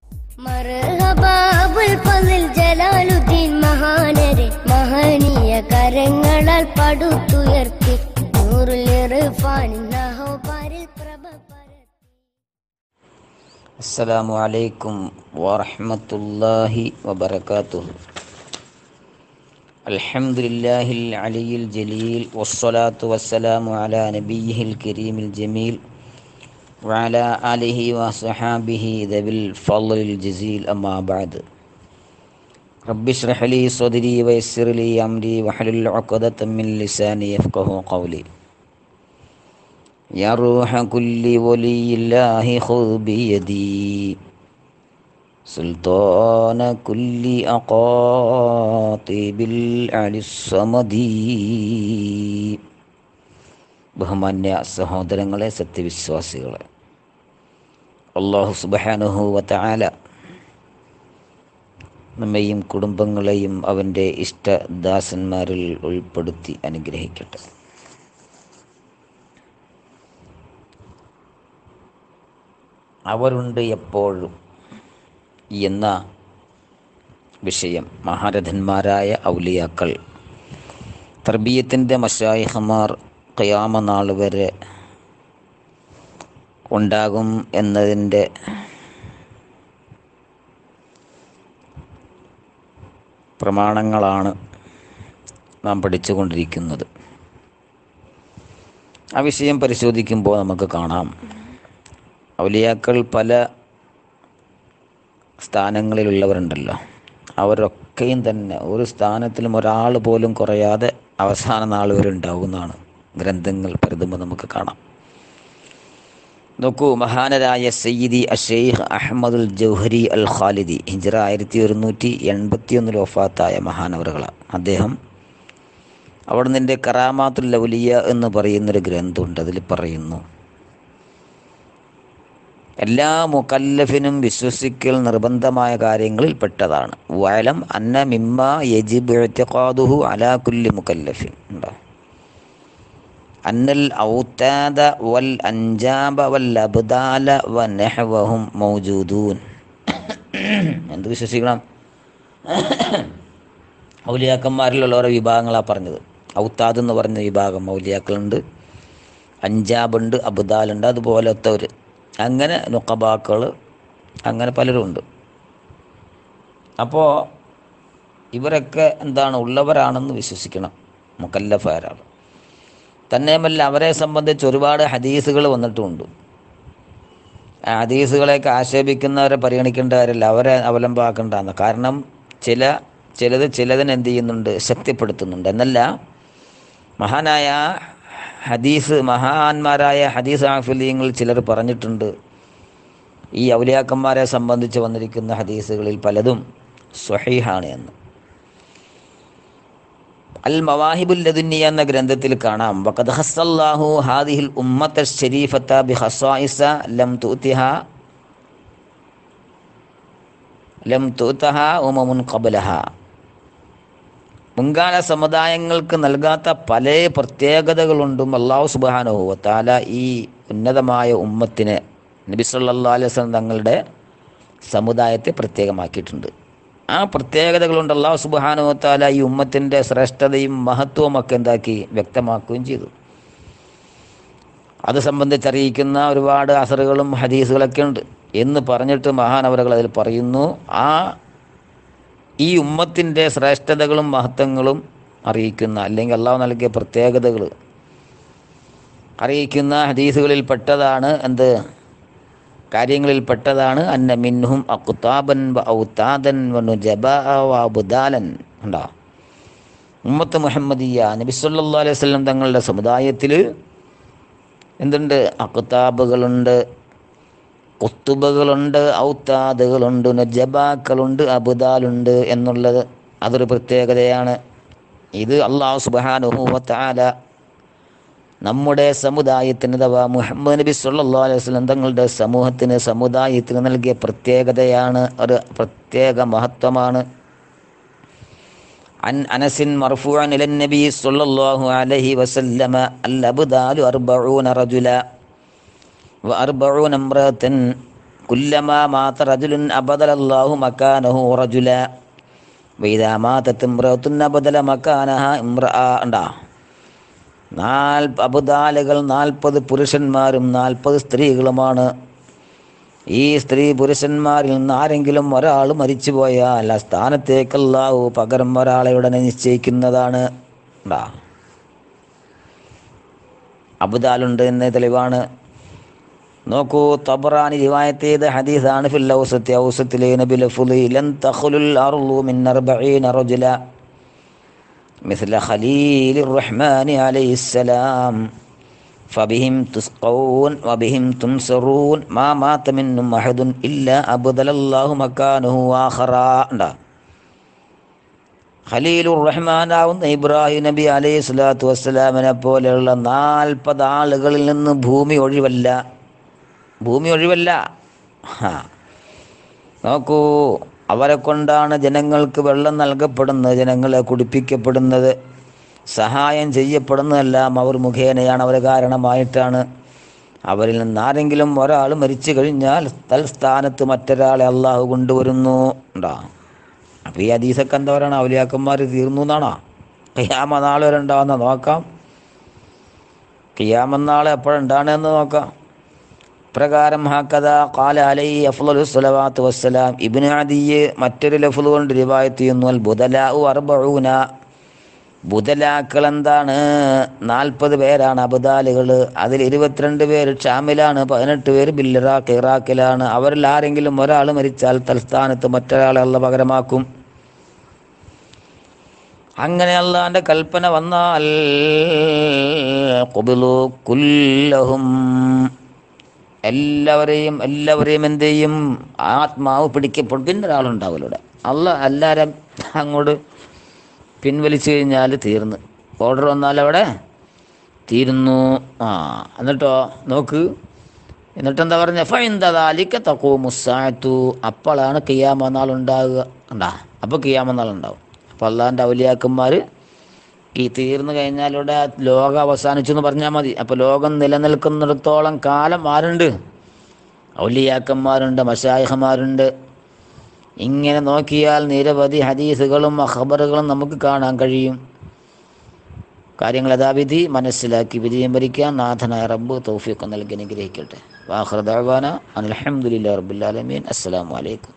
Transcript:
മർഹബാബുൽ ഫസിൽ ജലാലുദ്ദീൻ മഹാനരെ മഹനീയ കരങ്ങളാൽ പടുത്തുയർത്തി നൂറുൽ ഇർഫാനിൻ നഹോപാരിൽ പ്രഭ പരത്തി السلام عليكم ورحمة الله وبركاته الحمد لله العلي الجليل والصلاة والسلام على نبيه الكريم الجميل وعلى آله وصحابه ذوي الفضل الجزيل أما بعد رب اشرح لي صدري ويسر لي أمري واحلل عقدة من لساني يفقه قولي يا روح كل ولي الله خذ بيدي سلطان كل أقاطب العلي الصمدي ബഹുമാന്യ സഹോദരങ്ങളെ സത്യവിശ്വാസികളെ അള്ളാഹു സുബഹാനുഹു വതആല നമ്മെയും കുടുംബങ്ങളെയും അവൻ്റെ ഇഷ്ടദാസന്മാരിൽ ഉൾപ്പെടുത്തി അനുഗ്രഹിക്കട്ടെ അവരുണ്ട് എപ്പോഴും എന്ന വിഷയം മഹാരഥന്മാരായ ഔലിയാക്കൾ തർബീയത്തിൻ്റെ മഷായിഹമാർ ഖയാമ നാൾ വരെ ഉണ്ടാകും എന്നതിൻ്റെ പ്രമാണങ്ങളാണ് നാം പഠിച്ചുകൊണ്ടിരിക്കുന്നത് ആ വിഷയം പരിശോധിക്കുമ്പോൾ നമുക്ക് കാണാം ഔലിയാക്കൾ പല സ്ഥാനങ്ങളിലുള്ളവരുണ്ടല്ലോ അവരൊക്കെയും തന്നെ ഒരു സ്ഥാനത്തിലും ഒരാൾ പോലും കുറയാതെ അവസാന നാൾ വരെ ഉണ്ടാവുന്നതാണ് ഗ്രന്ഥങ്ങൾ പരതുമ്പോൾ നമുക്ക് കാണാം നോക്കൂ മഹാനരായ സയ്യിദി അഷെയ്ഖ് അഹമ്മദുൽ ജൗഹരി അൽ ഖാലിദി ഹിജ്റ ആയിരത്തി ഒരുന്നൂറ്റി എൺപത്തി ഒന്നിൽ ഒഫാത്തായ മഹാനവറുകളാണ് അദ്ദേഹം അവിടെ നിൻ്റെ കറാമാത്തുൽ ലൗലിയ എന്ന് പറയുന്നൊരു ഗ്രന്ഥമുണ്ട് അതിൽ പറയുന്നു എല്ലാ മുക്കല്ലഫിനും വിശ്വസിക്കൽ നിർബന്ധമായ കാര്യങ്ങളിൽ പെട്ടതാണ് വയലം അന്ന മിമ്മ യജിബ് എഴുത്തഖാദുഹു അലാ കുല്ലി മുക്കല്ലഫിൻ ഉണ്ടോ അന്നൽ ഔത്താദ വൽ അഞ്ചാബ വൽ അബ്ദാല വ നെഹ്വഹും മൗജൂദൂൻ എന്ത് വിശ്വസിക്കണം ഔലിയാക്കന്മാരിലുള്ള ഓരോ വിഭാഗങ്ങളാണ് പറഞ്ഞത് ഔത്താദ് എന്ന് പറഞ്ഞ വിഭാഗം മൗലിയാക്കളുണ്ട് അഞ്ചാബുണ്ട് അബ്ദാലുണ്ട് അതുപോലത്തവർ അങ്ങനെ നുക്കബാക്കൾ അങ്ങനെ പലരും ഉണ്ട് അപ്പോൾ ഇവരൊക്കെ എന്താണ് ഉള്ളവരാണെന്ന് വിശ്വസിക്കണം മുക്കല്ലഫാരാണ് തന്നെയുമല്ല അവരെ സംബന്ധിച്ച് ഒരുപാട് ഹദീസുകൾ വന്നിട്ടുമുണ്ട് ആ ഹദീസുകളെയൊക്കെ ആക്ഷേപിക്കുന്നവരെ പരിഗണിക്കേണ്ടവരല്ല അവരെ അവലംബമാക്കേണ്ടതാണ് കാരണം ചില ചിലത് ചിലതിന് എന്ത് ചെയ്യുന്നുണ്ട് ശക്തിപ്പെടുത്തുന്നുണ്ട് എന്നല്ല മഹാനായ ഹദീസ് മഹാന്മാരായ ഹദീസ് ആഫിലിയങ്ങൾ ചിലർ പറഞ്ഞിട്ടുണ്ട് ഈ ഔലിയാക്കന്മാരെ സംബന്ധിച്ച് വന്നിരിക്കുന്ന ഹദീസുകളിൽ പലതും സ്വഹീഹാണ് എന്ന് അൽ മവാഹിബുൽ ലദുന്നിയ എന്ന ഗ്രന്ഥത്തിൽ കാണാം വഖദ് ഹസ്സല്ലാഹു ഹാദിഹിൽ ഉമ്മത്ത ഷരീഫത്ത ബി ഹസ്വായിസ ലം തൂത്തിഹ ലം തൂത്തഹ ഉമമുൻ ഖബലഹ മുൻകാല സമുദായങ്ങൾക്ക് നൽകാത്ത പല പ്രത്യേകതകളുണ്ടും അള്ളാഹു സുബാനുഹു താല ഈ ഉന്നതമായ ഉമ്മത്തിന് നബി സല്ലാ അലൈഹി വസല്ലം തങ്ങളുടെ സമുദായത്തെ പ്രത്യേകമാക്കിയിട്ടുണ്ട് ആ പ്രത്യേകതകളുണ്ട് അള്ളാഹു സുബാനുഹു താല ഈ ഉമ്മത്തിൻ്റെ ശ്രേഷ്ഠതയും മഹത്വവും ഒക്കെ എന്താക്കി വ്യക്തമാക്കുകയും ചെയ്തു അത് സംബന്ധിച്ചറിയിക്കുന്ന ഒരുപാട് അസറുകളും ഹദീസുകളൊക്കെ ഉണ്ട് എന്ന് പറഞ്ഞിട്ട് മഹാനവറുകൾ അതിൽ പറയുന്നു ആ ഈ ഉമ്മത്തിൻ്റെ ശ്രേഷ്ഠതകളും മഹത്വങ്ങളും അറിയിക്കുന്ന അല്ലെങ്കിൽ അള്ളാഹു നൽകിയ പ്രത്യേകതകൾ അറിയിക്കുന്ന ഹദീസുകളിൽ പെട്ടതാണ് എന്ത് കാര്യങ്ങളിൽ പെട്ടതാണ് അന്ന മിൻഹും അക്കുത്താബൻ വ ഔത്താദൻ വനു ജബ വബുദാലൻ ഉണ്ടോ ഉമ്മത്ത് മുഹമ്മദിയ നബി സല്ലല്ലാഹു അലൈഹി വസല്ലം തങ്ങളുടെ സമുദായത്തിൽ എന്തുണ്ട് അക്കുത്താബുകളുണ്ട് കുത്തുബകളുണ്ട് ഔത്താദുകളുണ്ട് നജബാക്കളുണ്ട് അബുദാലുണ്ട് എന്നുള്ളത് അതൊരു പ്രത്യേകതയാണ് ഇത് അള്ളാഹു സുബാനുഹൂവത്താല നമ്മുടെ സമുദായത്തിന് അഥവാ മുഹമ്മദ് നബി സല്ലല്ലാഹു അലൈഹി വസല്ലം തങ്ങളുടെ സമൂഹത്തിന് സമുദായത്തിന് നൽകിയ പ്രത്യേകതയാണ് ഒരു പ്രത്യേക മഹത്വമാണ് عن أنس مرفوعا إلى النبي صلى الله عليه وسلم الأبدال أربعون رجلا وأربعون امرأة കുല്ലമാ മാത്ത റജുലുൻ അബദലല്ലാഹു മക്കാനഹു റജുല വൈദാ മാത്തത്ത് ഇമ്രത്തുൻ അബദല മക്കാനഹ ഇമ്ര ഉണ്ടാ നാൽ അബുദാലുകൾ നാൽപ്പത് പുരുഷന്മാരും നാൽപ്പത് സ്ത്രീകളുമാണ് ഈ സ്ത്രീ പുരുഷന്മാരിൽ നിന്ന് ആരെങ്കിലും ഒരാൾ മരിച്ചു പോയാൽ ആ സ്ഥാനത്തേക്ക് അല്ലാഹു പകരം ഒരാളെ ഉടനെ നിശ്ചയിക്കുന്നതാണ് ഉണ്ടാ അബുദാലുണ്ട് എന്ന തെളിവാണ് നോക്കൂ തബറാനി റിവായത്ത് ചെയ്ത ഹദീസാണ് ഫിൽ ഔസത്തി ഔസത്തിലെ നബി ലഫുലി ലൻ തഖുലുൽ അർളു മിൻ അർബഈന റജുല مثل خليل الرحمن عليه السلام فبهم تسقون وبهم تنصرون ما مات منهم أحد إلا أبدل الله مكانه آخرا ഖലീലുർ റഹ്മാനാവുന്ന ഇബ്രാഹിം നബി അലൈഹി സ്വലാത്തു വസ്സലാമിനെ പോലെയുള്ള നാൽപ്പത് ആളുകളിൽ നിന്ന് ഭൂമി ഒഴിവല്ല ഭൂമി ഒഴിവല്ല ഹാ. നോക്കൂ അവരെ കൊണ്ടാണ് ജനങ്ങൾക്ക് വെള്ളം നൽകപ്പെടുന്നത് ജനങ്ങളെ കുടിപ്പിക്കപ്പെടുന്നത് സഹായം ചെയ്യപ്പെടുന്നതെല്ലാം അവർ മുഖേനയാണ് അവർ കാരണമായിട്ടാണ് അവരിൽ നിന്ന് ആരെങ്കിലും ഒരാൾ മരിച്ചു കഴിഞ്ഞാൽ തൽസ്ഥാനത്ത് മറ്റൊരാളെ അള്ളാഹു കൊണ്ടുവരുന്നു ഉണ്ടാ അപ്പോൾ ഈ ഹദീസൊക്കെ എന്താ പറയണ ഔലിയാക്കന്മാർ തീർന്നു എന്നാണോ കിയാമ നാളെ വരെ ഉണ്ടാവുന്ന നോക്കാം കിയാമന്നാളെ എപ്പോഴുണ്ടാണെന്ന് നോക്കാം പ്രകാരം ഹാക്കഥ കാല അലൈ അഫ്ലു സ്വലവാത്ത് വസ്സലാം ഇബ്നു അദിയ് മറ്റൊരു ലഫ്ലു കൊണ്ട് റിവായത്ത് ചെയ്യുന്നു അൽ ബുദലാഉ അർബഊന ബുദലാക്കൾ എന്താണ് നാൽപ്പത് പേരാണ് അബദാലുകൾ അതിൽ ഇരുപത്തിരണ്ട് പേര് ഷാമിലാണ് പതിനെട്ട് പേര് ബില്ലിറാഖ് ഇറാഖിലാണ് അവരിൽ ആരെങ്കിലും ഒരാൾ മരിച്ചാൽ തൽസ്ഥാനത്ത് മറ്റൊരാളെ അള്ള പകരമാക്കും അങ്ങനെ അള്ളാന്റെ കൽപ്പന വന്നാൽ ഖുബിലു കുല്ലഹും എല്ലാവരെയും എല്ലാവരെയും എന്ത് ചെയ്യും ആത്മാവ് പിടിക്കപ്പെടും പിന്നെ ഒരാളുണ്ടാവില്ല ഇവിടെ അല്ല എല്ലാവരും അങ്ങോട്ട് പിൻവലിച്ചു കഴിഞ്ഞാൽ തീർന്ന് ഓർഡർ വന്നാൽ അവിടെ തീരുന്നു ആ എന്നിട്ടോ നോക്ക് എന്നിട്ട് എന്താ പറഞ്ഞ ഫൈന്തതാലിക്ക തക്കോ മുസാത്തു അപ്പോഴാണ് കിയാമ നാൾ ഉണ്ടാകുക ഉണ്ടാ അപ്പോൾ കിയാമ നാൾ ഉണ്ടാവും അപ്പോൾ അള്ളാൻ്റെ ഔലിയാക്കന്മാർ ഈ തീർന്നു കഴിഞ്ഞാൽ ഇവിടെ ലോകം അവസാനിച്ചു എന്ന് പറഞ്ഞാൽ മതി അപ്പോൾ ലോകം നിലനിൽക്കുന്നിടത്തോളം കാലം ആരുണ്ട് ഔലിയാക്കന്മാരുണ്ട് മഷായഹന്മാരുണ്ട് ഇങ്ങനെ നോക്കിയാൽ നിരവധി ഹദീസുകളും അഖബറുകളും നമുക്ക് കാണാൻ കഴിയും കാര്യങ്ങൾ യഥാവിധി മനസ്സിലാക്കി വിജയം ഭരിക്കാൻ നാഥനായ റബ്ബ് തൗഫീഖ് നൽകി അനുഗ്രഹിക്കട്ടെ വാഹൃദാന അലഹമുല്ലാ റബ്ബുലാലമീൻ അസ്സലാമു അലൈക്കും